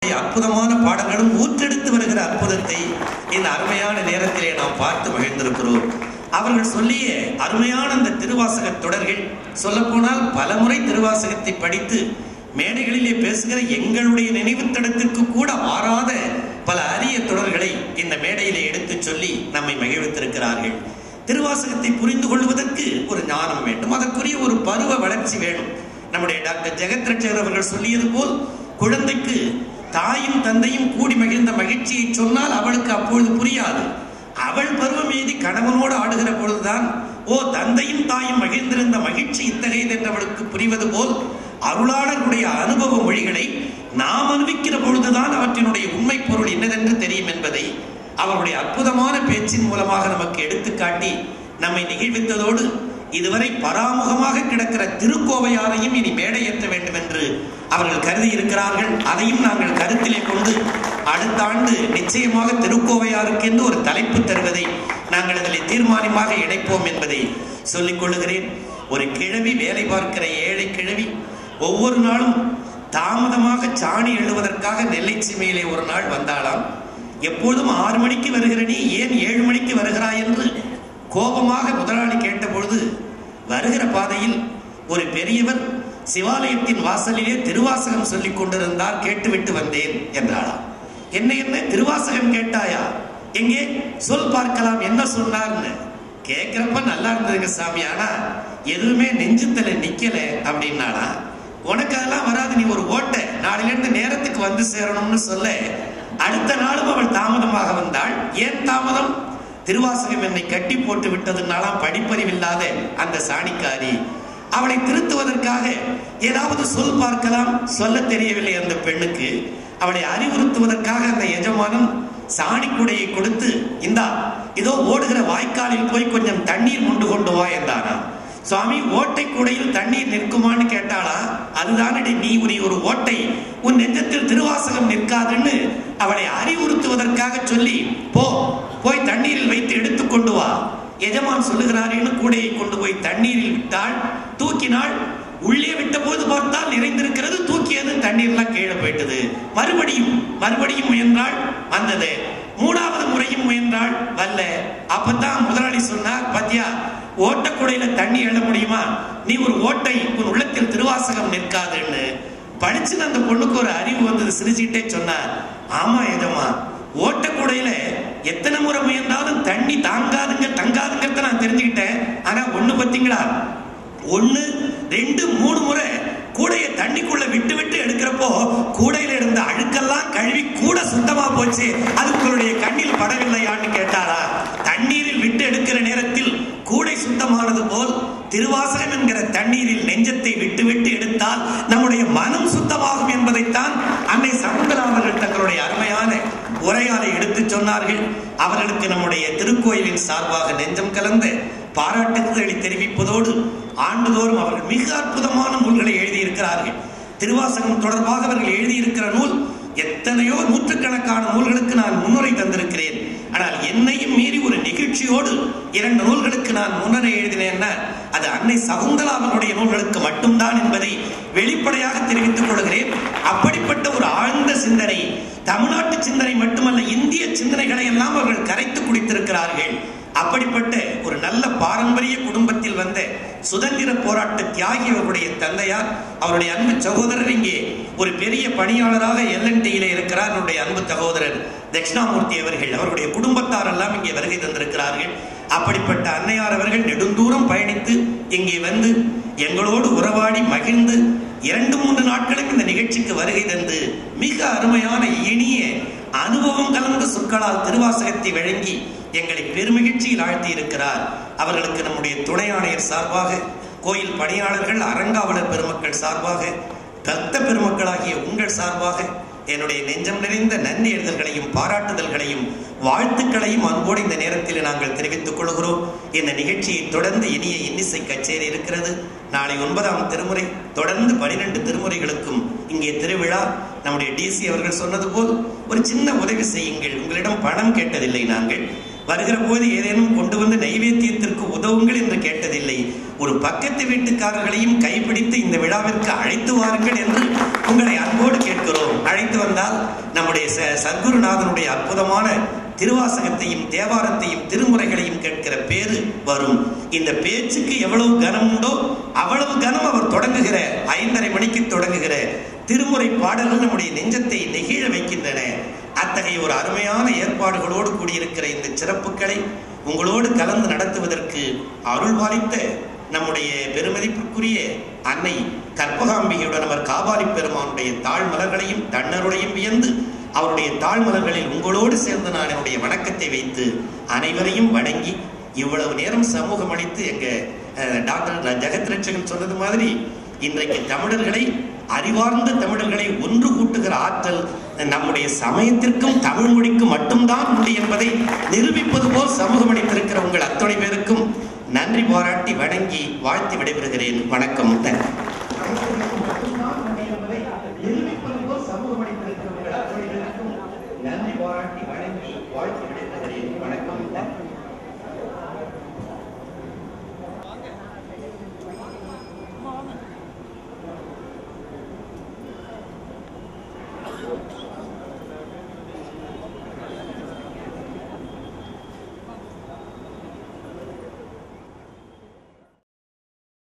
அற்புதமான பாடங்களும் ஊற்றெடுத்து வருகிற அற்புதத்தை இந்த அருமையான நேரத்திலே நாம் பார்த்து மகிழ்ந்திருக்கிறோம் அவர்கள் சொல்லிய அருமையான அந்த திருவாசக தொடர்கள் சொல்லப்போனால் பலமுறை திருவாசகத்தை படித்து மேடைகளிலே பேசுகிற எங்களுடைய நினைவுத்தடத்திற்கு கூட மாறாத பல அரிய தொடர்களை இந்த மேடையிலே எடுத்துச் சொல்லி நம்மை மகிழ்வித்திருக்கிறார்கள் திருவாசகத்தை புரிந்து கொள்வதற்கு ஒரு ஞானம் வேண்டும் அதற்குரிய ஒரு பருவ வளர்ச்சி வேணும் நம்முடைய டாக்டர் ஜெகத் ரட்சகர் அவர்கள் சொல்லியது போல் குழந்தைக்கு தாயும் தந்தையும் கூடி மகிழ்ந்த மகிழ்ச்சியை சொன்னால் அவளுக்கு அப்பொழுது புரியாது அவள் பருவம் மீதி கணவனோடு ஆடுகிற பொழுதுதான் ஓ தந்தையும் தாயும் மகிழ்ந்திருந்த மகிழ்ச்சி இத்தகையது என்று அவளுக்கு புரிவது போல் அருளாளருடைய அனுபவ மொழிகளை நாம் அனுபவிக்கிற பொழுதுதான் அவற்றினுடைய உண்மை பொருள் என்னதென்று தெரியும் என்பதை அவருடைய அற்புதமான பேச்சின் மூலமாக நமக்கு எடுத்துக்காட்டி நம்மை நிகழ்வித்ததோடு இதுவரை பராமுகமாக கிடக்கிற திருக்கோவையாரையும் இனி மேடையேற்ற வேண்டும் என்று அவர்கள் கருதி இருக்கிறார்கள் அதையும் நாங்கள் கருத்திலே கொண்டு அடுத்த ஆண்டு நிச்சயமாக திருக்கோவையாருக்கு என்று ஒரு தலைப்பு தருவதை நாங்கள் அதில் தீர்மானமாக இணைப்போம் என்பதை சொல்லிக் கொள்ளுகிறேன் ஒரு கிழவி வேலை பார்க்கிற ஏழை கிழவி ஒவ்வொரு நாளும் தாமதமாக சாணி எழுவதற்காக நெல்லை சீமையிலே ஒரு நாள் வந்தாளாம் எப்பொழுதும் ஆறு மணிக்கு வருகிற நீ ஏன் ஏழு மணிக்கு வருகிறாய் என்று கோபமாக முதலாளி கேட்டபொழுது வருகிற பாதையில் ஒரு பெரியவர் சிவாலயத்தின் வாசலிலே திருவாசகம் சொல்லிக் கொண்டிருந்தார் கேட்டுவிட்டு வந்தேன் என்றாளாம் என்ன என்ன திருவாசகம் கேட்டாயா எங்கே சொல் பார்க்கலாம் என்ன சொன்னார்னு கேட்கிறப்ப நல்லா இருந்ததுங்க சாமி ஆனா எதுவுமே நெஞ்சுத்தல நிக்கல அப்படின்னாடா உனக்கு அதெல்லாம் வராது நீ ஒரு ஓட்ட நாளையில இருந்து நேரத்துக்கு வந்து சேரணும்னு சொல்ல அடுத்த நாளும் அவள் தாமதமாக வந்தாள் ஏன் தாமதம் திருவாசகம் என்னை கட்டி போட்டு விட்டதுனாலாம் படிப்பறிவில்லாத அந்த சாணிக்காரி அவளை திருத்துவதற்காக ஏதாவது சொல் பார்க்கலாம் சொல்ல தெரியவில்லை அந்த பெண்ணுக்கு அவளை அறிவுறுத்துவதற்காக அந்த எஜமானன் சாணிக்குடையை கொடுத்து இந்தா இதோ ஓடுகிற வாய்க்காலில் போய் கொஞ்சம் தண்ணீர் கொண்டு கொண்டு வா என்றானா சுவாமி ஓட்டை கூடையில் தண்ணீர் நிற்குமான்னு கேட்டாளா அதுதானடி நீ உரி ஒரு ஓட்டை உன் நெஞ்சத்தில் திருவாசகம் நிற்காதுன்னு அவளை அறிவுறுத்துவதற்காக சொல்லி போ போய் தண்ணீரில் வைத்து எடுத்துக் கொண்டு வா எஜமான் சொல்லுகிறாரேன்னு கூடையை கொண்டு போய் தண்ணீரில் விட்டாள் தூக்கினாள் உள்ளே விட்ட போது பார்த்தால் நிறைந்திருக்கிறது தூக்கியது தண்ணீர்லாம் கீழே போயிட்டது மறுபடியும் மறுபடியும் முயன்றாள் வந்தது மூணாவது முறையும் முயன்றாள் வல்ல அப்பதான் முதலாளி சொன்னார் பத்தியா ஓட்டக்குடையில தண்ணி எழ முடியுமா நீ ஒரு ஓட்டை உன் உள்ளத்தில் திருவாசகம் நிற்காதுன்னு படிச்சுன்னு அந்த பொண்ணுக்கு ஒரு அறிவு வந்தது சிரிச்சுக்கிட்டே சொன்னார் ஆமா எஜமா ஓட்டக்கூடையில எத்தனை முறை முயன்றாலும் தண்ணி தாங்காதுங்க தங்காதுங்கிறத நான் தெரிஞ்சுக்கிட்டேன் ஆனா ஒண்ணு பாத்தீங்களா ஒண்ணு ரெண்டு மூணு முறை கூடைய தண்ணிக்குள்ள விட்டு விட்டு எடுக்கிறப்போ கூடையில இருந்த அழுக்கெல்லாம் கழுவி கூட சுத்தமா போச்சு அது உங்களுடைய கண்ணில் படவில்லையான்னு கேட்டாரா தண்ணீரில் விட்டு எடுக்கிற நேரத்தில் கூடை சுத்தமானது போல் திருவாசகம் என்கிற தண்ணீரில் நெஞ்சத்தை விட்டு விட்டு எடுத்தால் நம்முடைய மனம் சுத்தமாகும் என்பதைத்தான் அன்னை சகுந்தலா அவர்கள் தங்களுடைய அருமையான உரையாலை எடுத்து சொன்னார்கள் அவர்களுக்கு நம்முடைய திருக்கோயிலின் சார்பாக நெஞ்சம் கலந்த பாராட்டுகளை தெரிவிப்பதோடு ஆண்டுதோறும் அவர்கள் மிக அற்புதமான நூல்களை எழுதியிருக்கிறார்கள் திருவாசகம் தொடர்பாக அவர்கள் எழுதியிருக்கிற நூல் எத்தனையோ நூற்றுக்கணக்கான நூல்களுக்கு நான் முன்னுரை தந்திருக்கிறேன் ஆனால் என்னையும் மீறி ஒரு நிகழ்ச்சியோடு இரண்டு நூல்களுக்கு நான் முன்னுரை எழுதினேன்னா அது அன்னை சகுந்தலா அவர்களுடைய நூல்களுக்கு மட்டும்தான் என்பதை வெளிப்படையாக தெரிவித்துக் கொள்கிறேன் அப்படிப்பட்ட ஒரு ஆழ்ந்த சிந்தனை தமிழ்நாட்டு சிந்தனை மட்டுமல்ல இந்திய சிந்தனைகளை எல்லாம் அவர்கள் கரைத்து குடித்திருக்கிறார்கள் அப்படிப்பட்ட ஒரு நல்ல பாரம்பரிய குடும்பத்தில் வந்த சுதந்திர போராட்ட தியாகி அவருடைய தந்தையார் அவருடைய அன்பு சகோதரர் இங்கே ஒரு பெரிய பணியாளராக எல்என்டியில இருக்கிறார் என்னுடைய அன்பு சகோதரர் தட்சிணாமூர்த்தி அவர்கள் அவருடைய குடும்பத்தார் எல்லாம் இங்கே வருகை தந்திருக்கிறார்கள் அப்படிப்பட்ட அன்னையார் அவர்கள் நெடுந்தூரம் பயணித்து இங்கே வந்து எங்களோடு உறவாடி மகிழ்ந்து இரண்டு மூன்று நாட்களுக்கு இந்த நிகழ்ச்சிக்கு வருகை தந்து மிக அருமையான இனிய அனுபவம் கலந்த சொற்களால் திருவாசகத்தை வழங்கி எங்களை பெருமகிழ்ச்சியில் ஆழ்த்தி இருக்கிறார் அவர்களுக்கு நம்முடைய துணை ஆணையர் சார்பாக கோயில் பணியாளர்கள் அறங்காவலர் பெருமக்கள் சார்பாக பக்த பெருமக்களாகிய உங்கள் சார்பாக என்னுடைய நெஞ்சம் நிறைந்த நன்றி எழுதல்களையும் பாராட்டுதல்களையும் வாழ்த்துக்களையும் அன்போடு இந்த நேரத்தில் நாங்கள் தெரிவித்துக் கொள்கிறோம் இந்த நிகழ்ச்சியை தொடர்ந்து இனிய இன்னிசை கச்சேரி இருக்கிறது நாளை ஒன்பதாம் திருமுறை தொடர்ந்து பனிரெண்டு திருமுறைகளுக்கும் இங்கே திருவிழா நம்முடைய டிசி அவர்கள் சொன்னது போல் ஒரு சின்ன உதவி செய்யுங்கள் உங்களிடம் பணம் கேட்டதில்லை நாங்கள் வருகிற போது ஏதேனும் கொண்டு வந்து நைவேத்தியத்திற்கு உதவுங்கள் என்று கேட்டதில்லை ஒரு பக்கத்து வீட்டுக்காரர்களையும் கைப்பிடித்து இந்த விழாவிற்கு அழைத்து வாருங்கள் என்று உங்களை அன்போடு கேட்கிறோம் அழைத்து வந்தால் நம்முடைய ச- சத்குருநாதனுடைய அற்புதமான திருவாசகத்தையும் தேவாரத்தையும் திருமுறைகளையும் கேட்கிற பேரு வரும் இந்த பேச்சுக்கு எவ்வளவு கனம் உண்டோ அவ்வளவு கனம் அவர் தொடங்குகிற ஐந்தரை மணிக்கு தொடங்குகிற திருமுறை பாடல்கள் நம்முடைய நெஞ்சத்தை நெகிழ வைக்கின்றன அத்தகைய ஒரு அருமையான ஏற்பாடுகளோடு கூடியிருக்கிற இந்த சிறப்புகளை உங்களோடு கலந்து நடத்துவதற்கு அருள் பாலித்த நம்முடைய பெருமதிப்புக்குரிய அன்னை கற்பகாம்பிகையுடன் அவர் காபாலி பெருமானுடைய தாழ்மலர்களையும் தன்னருடையும் வியந்து அவருடைய தாழ்மலர்களில் உங்களோடு சேர்ந்து நான் என்னுடைய வணக்கத்தை வைத்து அனைவரையும் வணங்கி இவ்வளவு நேரம் சமூகம் அளித்து எங்க அஹ், டாக்டர் ர- ஜெகத் ரட்சகன் சொன்னது மாதிரி இன்றைக்கு தமிழர்களை அறிவார்ந்த தமிழர்களை ஒன்று கூட்டுகிற ஆற்றல் நம்முடைய சமயத்திற்கும் தமிழ் மொழிக்கும் மட்டும்தான் உண்டு என்பதை நிரூபிப்பது போல் சமூகம் அளித்திருக்கிற உங்கள் அத்தனை பேருக்கும் நன்றி பாராட்டி வணங்கி வாழ்த்தி விடைபெறுகிறேன் வணக்கம் நன்றி